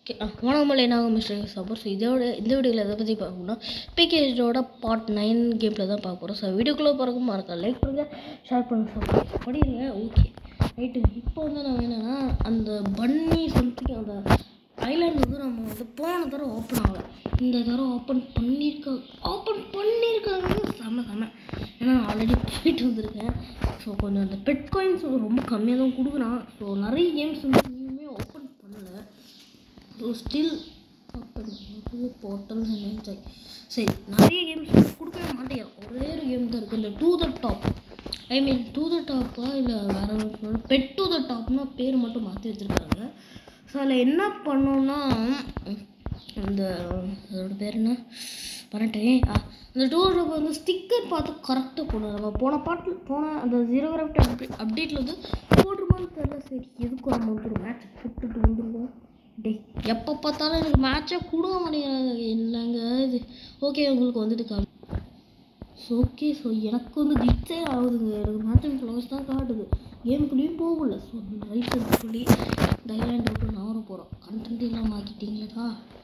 Okay ஆ வணக்கமலை நாங்கள் mister suppose இதோட இந்த வீடியோவில் எதை பற்றி பார்க்கணும்னா பிகேஜோட பார்ட் நைன் கேமில் தான் பார்க்க போகிறோம் ஸோ வீடியோக்குள்ளே பிறகு மறக்க லைக் பண்ணுங்கள் ஷேர் பண்ணுங்கள் சப்போஸ் படிங்க ஓகே ரைட்டு இப்போ வந்து நம்ம என்னென்னா அந்த பன்னி சம்திங் அந்த ஐலாண்ட் வந்து நம்ம வந்து போன தடவை ஓப்பன் ஆகலை இந்த தடவை ஓப்பன் பண்ணியிருக்காங்க ஓப்பன் பண்ணியிருக்காங்க செம செம ஏன்னா ஆல்ரெடி போயிட்டு வந்திருக்கேன் ஸோ கொஞ்சம் அந்த பெட் காயின்ஸ் ரொம்ப கம்மியாக தான் கொடுக்குறான் ஸோ நிறைய கேம்ஸ் வந்து இன்னுமே ஓப்பன் பண்ணலை ஸோ ஸ்டில் போர்ட்டல் சரி சரி நிறைய கேம்ஸ் கொடுக்கவே மாட்டேங்கிறான் ஒரே ஒரு கேம் தான் இருக்குது இந்த to the top I mean to the டாப்பா இல்லை வேறு பெட் டு த டாப்னா பேர் மட்டும் மாற்றி வச்சுருக்காங்க ஸோ அதில் என்ன பண்ணோன்னா இந்த அதோட பேர் என்ன பண்ணிட்டேன் ஆ அந்த டூ டாப் வந்து ஸ்டிக்கர் பார்த்து கரெக்டாக போடணும் நம்ம போன பாட்டில் போன அந்த ஜீரோ கிராஃப்ட் அப்டேட் அப்டேட்டில் வந்து போடுமான்னு தெரியல சரி எதுக்கு நம்ம வந்து ஒரு மேட்ச் போட்டுட்டு வந்துருவோம் டேய் எப்போ பார்த்தாலும் எனக்கு மேட்சே கொடுக்க மாட்டேங்கிறாங்க என்னங்க இது ஓகே உங்களுக்கு வந்துட்டு காமி ஸோ ஓகே ஸோ எனக்கு வந்து கிட்ஸே ஆகுதுங்க எனக்கு மேட்ச் அண்ட் க்ளோஸ் தான் காட்டுது கேமுக்குள்ளேயும் போகல ஸோ ரைட் சொல்லி தைலாண்ட் விட்டு நவர போகிறோம் கண்டென்ட் இல்லாமல் ஆக்கிட்டீங்களேக்கா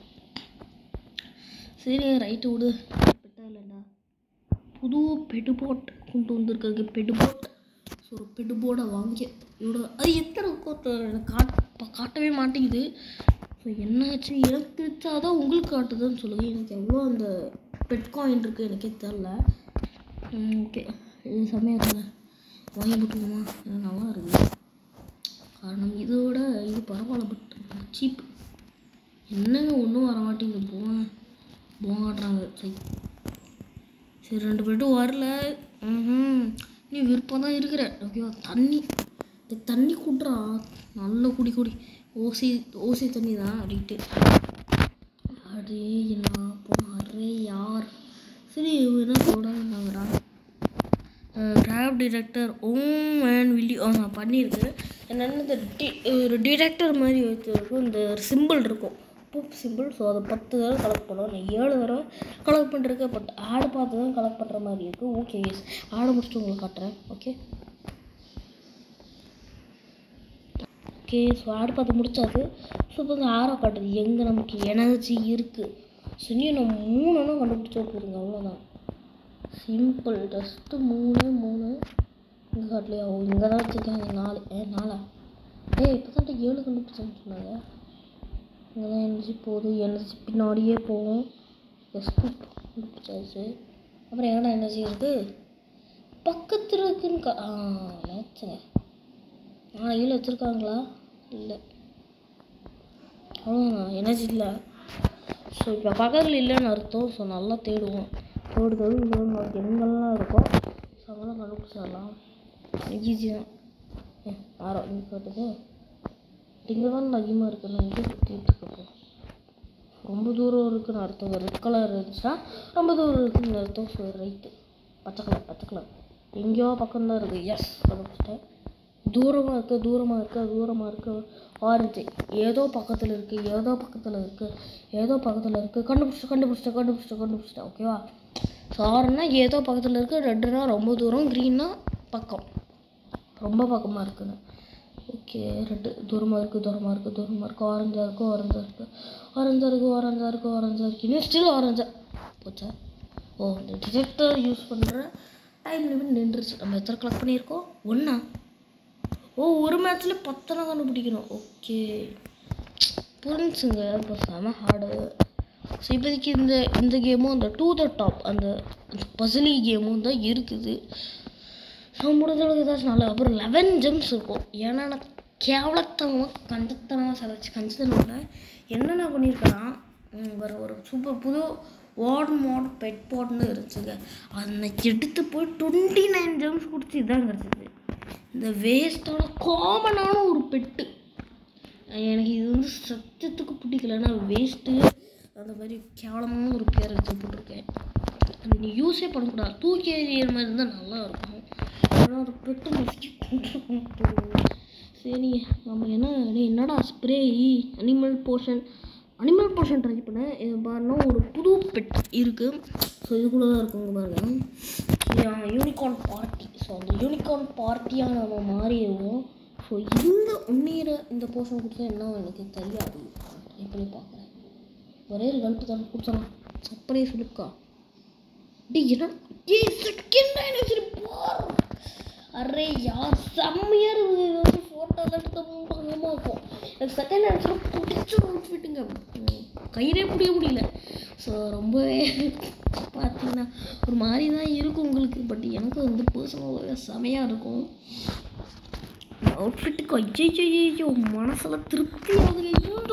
சரி ரைட்டு விடு பெட்டா இல்லைண்டா புது பெடு போட் கொண்டு வந்திருக்காங்க பெடு போட் ஸோ ஒரு பெடு போர்டை வாங்கி இவ்வளோ அது எத்தனை கோத்த எனக்கு காட் பா- காட்டவே மாட்டேங்குது ஸோ என்னாச்சு எனக்கு தெரிச்சாதான் உங்களுக்கு காட்டுதுன்னு சொல்லுங்கள் எனக்கு எவ்வளோ அந்த பெட் காயின் இருக்குது எனக்கே தெரில ஓகே இது சமயத்தில் வாங்கி போட்டுருவோமா இது நல்லா இருக்குது காரணம் இதோட இது பரவாயில்ல பட் சீப் என்னங்க ஒன்றும் வர மாட்டேங்குது போங்க போங்காட்டுறாங்க சரி சரி ரெண்டு பேர்ட்டும் வரல ம் நீ விருப்பம் தான் இருக்கிற ஓகேவா தண்ணி இந்த தண்ணி குடுறா நல்ல குடி குடி ஓசி ஓசி தண்ணி தான் அப்படின்ட்டு அடே என்ன போனாரே யார் சரி இவங்க என்ன சொல்கிறாங்கடா கிராப் டிடெக்டர் ஓம் அண்ட் வில்லி ஆ நான் பண்ணியிருக்கேன் என்னென்ன இந்த டி ஒரு டிடெக்டர் மாதிரி வச்சுருக்கும் இந்த சிம்பிள் இருக்கும் பூப் சிம்பிள் ஸோ அதை பத்து தடவை கலெக்ட் பண்ணுவோம் நான் ஏழு தடவை கலெக்ட் பண்ணிருக்கேன் பட் ஆடு பார்த்து தான் கலெக்ட் பண்ணுற மாதிரி இருக்குது ஓகே எஸ் ஆடை முடிச்சுட்டு உங்களுக்கு காட்டுறேன் ஓகே ஓகே ஸோ ஆடு பார்த்து முடிச்சாது ஸோ இப்போ வந்து ஆரோ காட்டுது எங்கே நமக்கு எனர்ஜி இருக்குது ஸோ இன்னும் நம்ம மூணுன்னா கண்டுபிடிச்சா போதுங்க அவ்வளோதான் சிம்பிள் ஜஸ்ட்டு மூணு மூணு இங்கே காட்டலையா ஓ இங்கே தான் வச்சுருக்காங்க நாலு ஏ நாலா ஏய் இப்போ தான் ஏழு கண்டுபிடிச்சேன்னு சொன்னாங்க இங்கே தான் எனர்ஜி போகுது எனர்ஜி பின்னாடியே போகும் ஜஸ்ட்டு கண்டுபிடிச்சாச்சு அப்புறம் எங்கடா எனர்ஜி இருக்குது பக்கத்தில் இருக்குன்னு கா ஆ நினச்சேங்க நாலு கீழே வச்சுருக்காங்களா இல்லை அவ்வளோதான் எனர்ஜி இல்லை ஸோ இப்போ பக்கத்தில் இல்லைன்னு அர்த்தம் ஸோ நல்லா தேடுவோம் தேடு தேடு தேடு நமக்கு எங்கெல்லாம் இருக்கோ ஸோ அங்கெல்லாம் கண்டுபிடிச்சிடலாம் ஈஸி தான் ஏ ஆரோ இங்கே காட்டுது இங்கே தான் அதிகமாக இருக்குது நான் இங்கே சுற்றிட்டு இருக்கப்போ ரொம்ப தூரம் இருக்குன்னு அர்த்தம் ரெட் கலர் இருந்துச்சுன்னா ரொம்ப தூரம் இருக்குன்னு அர்த்தம் ஸோ ரைட்டு பச்சை கலர் பச்சை கலர் எங்கேயோ பக்கம்தான் இருக்குது எஸ் கண்டுபிடிச்சிட்டேன் தூரமாக இருக்குது தூரமாக இருக்குது தூரமாக இருக்குது ஆரஞ்சு ஏதோ பக்கத்தில் இருக்குது ஏதோ பக்கத்தில் இருக்குது ஏதோ பக்கத்தில் இருக்குது கண்டுபிடிச்சிட்டு கண்டுபிடிச்சிட்டேன் கண்டுபிடிச்சிட்டேன் கண்டுபிடிச்சிட்டேன் ஓகேவா ஸோ ஆரஞ்சுனா ஏதோ பக்கத்தில் இருக்குது ரெட்டுனா ரொம்ப தூரம் க்ரீன்னா பக்கம் ரொம்ப பக்கமாக இருக்குன்னு ஓகே ரெட்டு தூரமாக இருக்குது தூரமாக இருக்குது தூரமாக இருக்குது ஆரஞ்சாக இருக்குது ஆரஞ்சாக இருக்குது ஆரஞ்சாக இருக்குது ஆரஞ்சாக இருக்குது ஆரஞ்சாக இருக்குது இன்னும் ஸ்டில் ஆரஞ்சா போச்சா ஓ இந்த டிடெக்டர் யூஸ் பண்ணுற டைம் லிமிட் நின்றுச்சு நம்ம எத்தனை கலெக்ட் பண்ணியிருக்கோம் ஒன்றா ஓ ஒரு மேட்ச்சில் பத்தெல்லாம் கண்டுபிடிக்கணும் ஓகே புரிஞ்சுங்க இப்போ செம ஹார்டு ஸோ இப்போதைக்கு இந்த இந்த கேமும் அந்த டூ த டாப் அந்த பசிலி கேமும் தான் இருக்குது ஸோ முடிஞ்ச அளவுக்கு ஏதாச்சும் நல்லா அப்புறம் லெவன் ஜெம்ஸ் இருக்கும் ஏன்னா நான் கேவலத்தனமாக கஞ்சத்தனமாக செலச்சு கஞ்சத்தனமாக என்னென்ன பண்ணியிருக்கேன்னா ம், ஒரு ஒரு சூப்பர் புது வார்ட் மாட் பெட் பாட்னு இருந்துச்சுங்க அதை எடுத்து போய் டுவெண்ட்டி நைன் ஜெம்ஸ் கொடுத்து இதான் கிடச்சிது இந்த வேஸ்ட்டான காமனான ஒரு பெட்டு எனக்கு இது வந்து சத்தியத்துக்கு பிடிக்கலன்னா வேஸ்ட்டு அந்த மாதிரி கேவலமான ஒரு பேரை வச்சு போட்டிருக்கேன் அது நீ யூஸே பண்ணக்கூடாது தூக்கி எறிகிற மாதிரி இருந்தால் நல்லா இருக்கும் ஆனால் ஒரு பெட்டு மசிச்சு கொண்டு சரி நம்ம என்ன டேய், என்னடா spray animal portion animal portion try பண்ணேன் இது பாருன்னா ஒரு புது பெட் இருக்குது ஸோ இதுக்குள்ளே தான் இருக்குங்க பாருங்க யூனிகார்ன் பார்ட்டி ஸோ அந்த யூனிகார்ன் பார்ட்டியாக நம்ம மாறிடுவோம் ஸோ இந்த உன்னீரை இந்த போர்ஷன் கொடுத்தா என்ன எனக்கு தெரியாது எப்படி பார்க்குறேன் ஒரே ஒரு கல்ப்பு தான் கொடுத்துடலாம் அப்படியே சொல்லுக்கா டே என்ன ஏ செகண்ட் ஆனிவர்சரி பார் அரே யார் செம்மையாக இருக்குது ஃபோட்டோ எடுத்து பயமாக இருக்கும் எனக்கு செகண்ட் ஆனிவர்சரி பிடிச்ச அவுட்ஃபிட்டுங்க கையிலே பிடிக்க முடியல ஸோ ரொம்பவே பார்த்தீங்கன்னா ஒரு மாதிரி தான் இருக்கும் உங்களுக்கு பட் எனக்கு வந்து பர்சனலாகவே செமையாக இருக்கும் அவுட்ஃபிட்டுக்கு ஐயோ ஐயோ மனசில் திருப்தி ஆகுது ஐயோ இந்த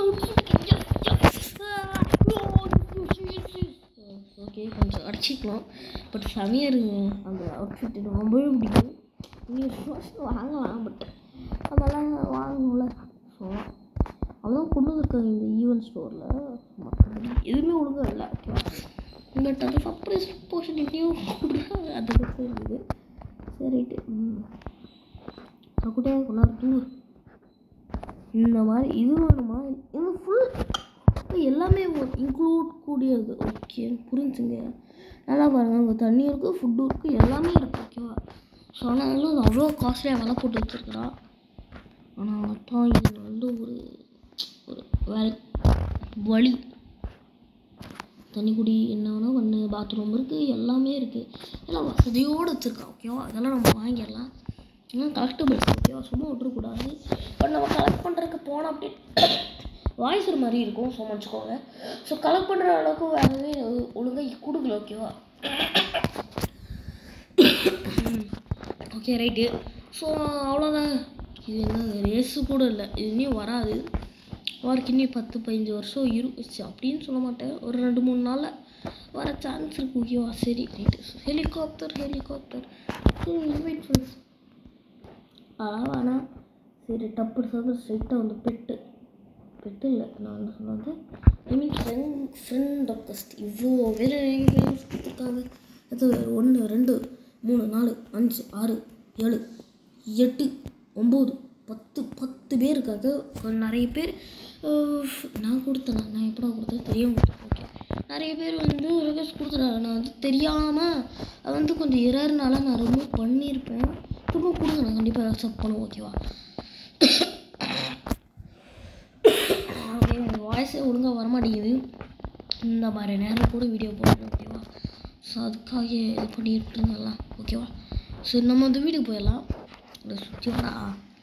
ஓகே கொஞ்சம் அடிச்சிக்கலாம் பட் செமையாக இருக்குங்க அந்த அவுட்ஃபிட் எனக்கு ரொம்பவே பிடிக்கும் நீங்கள் ஃபர்ஸ்ட் வாங்கலாம் பட் அதெல்லாம் வாங்கணும்ல ஸோ அதான் கொண்டு வந்திருக்காங்க இந்த ஈவென்ட் ஸ்டோரில் மற்றபடி எதுவுமே ஒழுங்காக இல்லை ஓகேவா பட் அது சர்ப்ரைஸ் போர்ஷன் எப்படியும் கொடுக்குறாங்க அது மட்டும் இருக்குது சரி ரைட்டு ம் அப்படியே கொண்டாந்து தூங்கு இந்த மாதிரி இது வேணுமா இது ஃபுல் எல்லாமே இன்க்ளூட் கூடியது ஓகே புரிஞ்சுங்க நல்லா பாருங்கள் அங்கே தண்ணி இருக்குது ஃபுட்டு இருக்குது எல்லாமே இருக்குது ஓகேவா ஸோ ஆனாலும் அது அவ்வளோ காஸ்ட்லியாக விலை போட்டு வச்சுருக்குறா ஆனால் தான் இது வந்து ஒரு ஒரு வேலை வழி தண்ணி குடி என்ன வேணால் பண்ணு பாத்ரூம் இருக்குது எல்லாமே இருக்குது எல்லாம் வசதியோடு வச்சுருக்கா ஓகேவா அதெல்லாம் நம்ம வாங்கிடலாம் இன்னும் கலெக்டபிள்ஸ் ஓகேவா சும்மா விட்டுறக்கூடாது பட் நம்ம கலெக்ட் பண்ணுறதுக்கு போனோம் அப்படி வாய்ஸ் ஒரு மாதிரி இருக்கும் ஸோ மன்னிச்சுக்கோங்க ஸோ கலெக்ட் பண்ணுற அளவுக்கு வேறவே ஒழுங்காக கொடுக்கல ஓகேவா ஓகே ரைட்டு ஸோ அவ்வளோதாங்க இது என்ன ரேஸு கூட இல்லை இது இனியும் வராது வாருக்கு இன்னும் பத்து பதினஞ்சு வருஷம் இருந்துச்சு அப்படின்னு சொல்ல மாட்டேன் ஒரு ரெண்டு மூணு நாளில் வர சான்ஸ் இருக்கு ஓகேவா சரி right helicopter helicopter wait friends அதெல்லாம் வேணாம் சரி டப்பு சாப்பிட்டு ஸ்ட்ரைட்டாக வந்து பெட்டு பெட்டு இல்லை நான் என்ன சொன்னது I mean friend friend request இவ்வளோ வேலை கொடுத்துருக்காங்க அது ஒன்று ரெண்டு மூணு நாலு அஞ்சு ஆறு ஏழு எட்டு ஒம்பது பத்து பத்து பேர் இருக்காங்க கொஞ்சம் நிறைய பேர் அஹ், நான் கொடுத்தேன் நான் எப்படா கொடுத்தேன் தெரியாமல் கொடுத்தேன் ஓகே நிறைய பேர் வந்து ரெக்வஸ்ட் கொடுத்துட்டாங்க நான் வந்து தெரியாமல் அது வந்து கொஞ்சம் இரர்னால நான் ரிமூவ் பண்ணியிருப்பேன் திரும்ப கொடுங்க நான் கண்டிப்பாக அக்செப்ட் பண்ணுவேன் ஓகேவா ஓகே உங்கள் வாய்ஸே ஒழுங்காக வரமாட்டேங்குது இந்த மாதிரி நேரம் கூட வீடியோ போடுறேன் ஓகேவா ஸோ அதுக்காக இது பண்ணிட்டு இருந்தலாம் ஓகேவா சரி நம்ம வந்து வீட்டுக்கு போயிடலாம் இதை சுற்றி வரா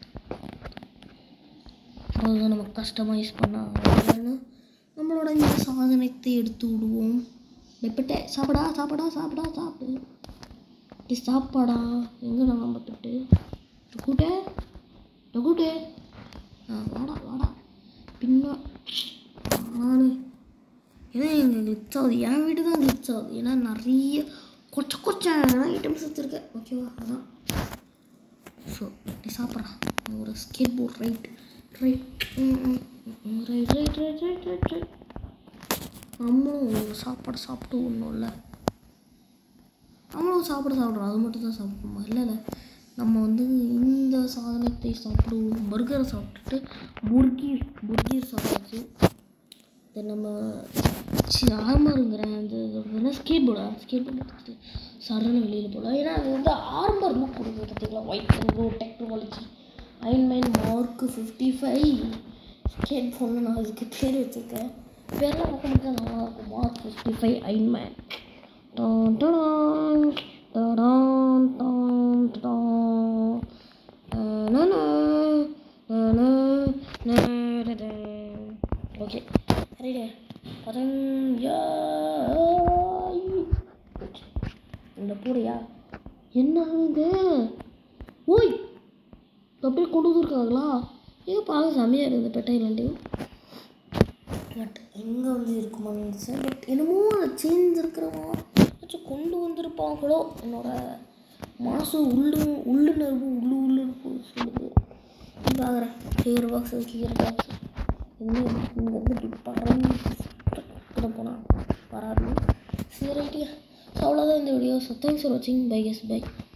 அவ்வளோதான் நம்ம கஸ்டமைஸ் பண்ண நம்மளோட இந்த சாதனத்தை எடுத்து விடுவோம் வெப்பட்டே சாப்பிடா சாப்பிடா சாப்பிடா சாப்பிடு இது சாப்பாடா எங்கே நம்ம பெட்டு டொக்கூட்டே டொக்கூட்டே ஆ வாடா வாடா பின்ன நான் ஏன்னா எங்கள் கிளிச் ஆகுது என் வீடு தான் கிளிச் ஆகுது ஏன்னா நிறைய கொச்ச கொச்ச ஐட்டம்ஸ் வச்சுருக்கேன் ஓகேவா அதான் ஸோ நீ சாப்பிட்றான் ஒரு skateboard ride ride ride ride ride ride ride ride நம்மளும் ஒரு சாப்பாடு சாப்பிட்டு ஒன்றும் இல்லை நம்மளும் சாப்பிட சாப்பிட்றோம் அது மட்டும் தான் சாப்பிடுமா இல்லை இல்லை நம்ம வந்து இந்த சாதனத்தை சாப்பிடுவோம் பர்கரை சாப்பிட்டுட்டு புர்கீர் புர்கீர் சாப்பிட்டு தென் நம்ம ஆர்மருங்கிற அந்த என்ன ஸ்கேட் போர்டா ஸ்கேட் போர்டு எடுத்துட்டு சரண வெளியில் போகலாம் ஏன்னா அது வந்து ஆர்மர் லுக் கொடுக்குது பார்த்தீங்களா white and blue technology iron man mark fifty five skate ஃபோன்னு நான் அதுக்கு பேர் வச்சுருக்கேன் பேர்லாம் பார்க்க மட்டும் நல்லா இருக்கும் மார்க் ஃபிஃப்டி ஃபைவ் அயன்மேன் டான் டடான் டடான் டான் டடான் டனனா, டனா, டடடா. ஓகே சரிடே பதஞ்சா இந்த பூடையா என்ன இது ஓய் அப்படியே கொண்டு வந்துருக்காங்களா ஏன் பார்க்க செம்மையாக இருக்குது பெட்டைலாண்டையும் பட் எங்கே வந்து இருக்குமான்னு நினச்சேன் பட் என்னமோ சேஞ்ச் இருக்கிறவா ஏதாச்சும் கொண்டு வந்திருப்பாங்களோ என்னோட மனசு உள்ளு உள்ளுணர்வு உள்ளு உள்ளுணர்வு சொல்லுது பார்க்குறேன் கீர் பாக்ஸ் கீர் பாக்ஸ் இங்கே இங்கேருந்து இப்படி பறந்து போனால் வராது சரி ரைட்டு ஸோ அவ்வளோதான் இந்த வீடியோ ஸோ தேங்க்ஸ் ஃபார் வாட்சிங் பை கெஸ் பை